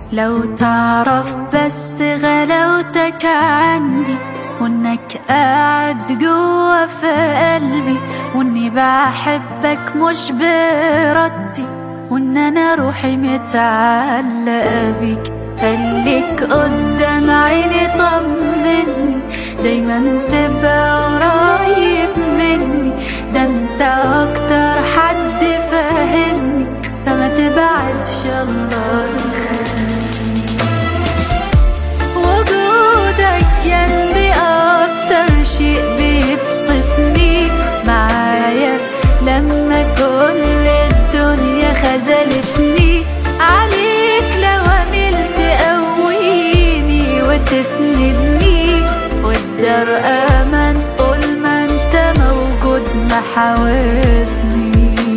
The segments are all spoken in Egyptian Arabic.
لو تعرف بس غلاوتك عندي وانك قاعد جوا في قلبي واني بحبك مش بردي وان انا روحي متعلقة بيك خليك قدام عيني طمني دايما تبقى قريب مني ده انت اكتر حد فاهمني فما تبعدش الله يخليك وجودك جنبي اكتر شيء بيبسطني معايا لما كل الدنيا خذلتني عليك لو عملت قويني وتسندني والدار امان طول ما انت موجود محاورني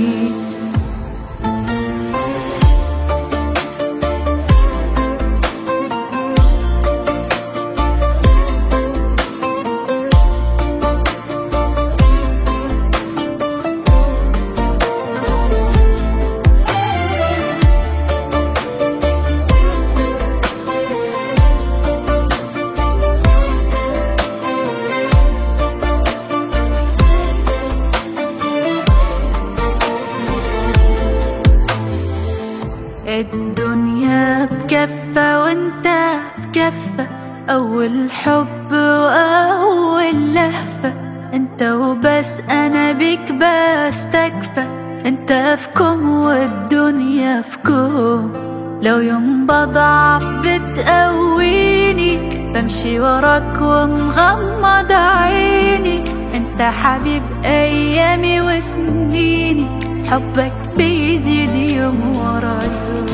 الدنيا بكفة وانت بكفة أول حب وأول لهفة انت وبس أنا بيك بستكفى انت في كوم والدنيا في كوم لو يوم بضعف بتقويني بمشي وراك ومغمض عيني انت حبيب ايامي وسنيني حبك بيزيد يوم ورا يوم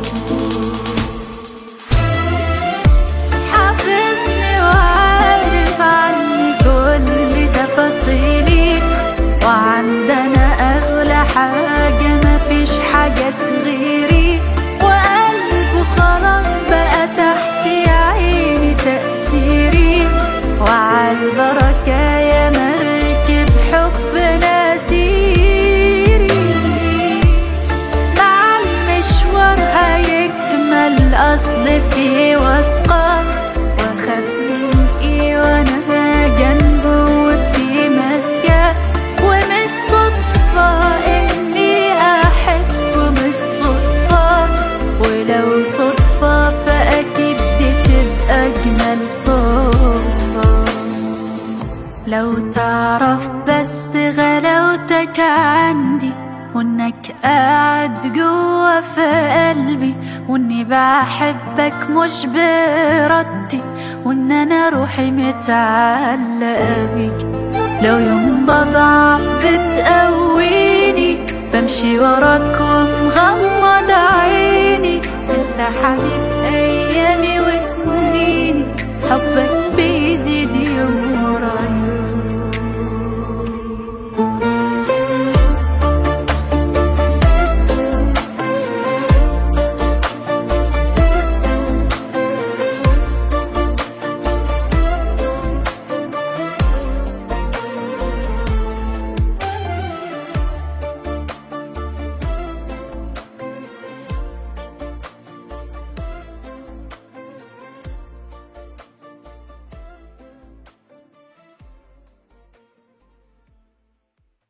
حافظني وعارف عني كل تفاصيلي وعندنا اغلى حاجة مفيش حاجة تغيري وقلبه خلاص بقى تحت عيني تأثيري وعالبركة يا مركب حبنا سيري مع المشوار هيكمل أصل فيه واثقة وأخاف من إيه وأنا جنبه وفي ماسكة ومش صدفة إني أحبه مش صدفة ولو صدفة فأكيد دي تبقى أجمل صدفة لو تعرف بس غلاوتك عندي وانك قاعد جوا في قلبي واني بحبك مش بردي وان انا روحي متعلقة بيك لو يوم بضعف بتقويني بمشي وراك ومغمض عيني انت حبيب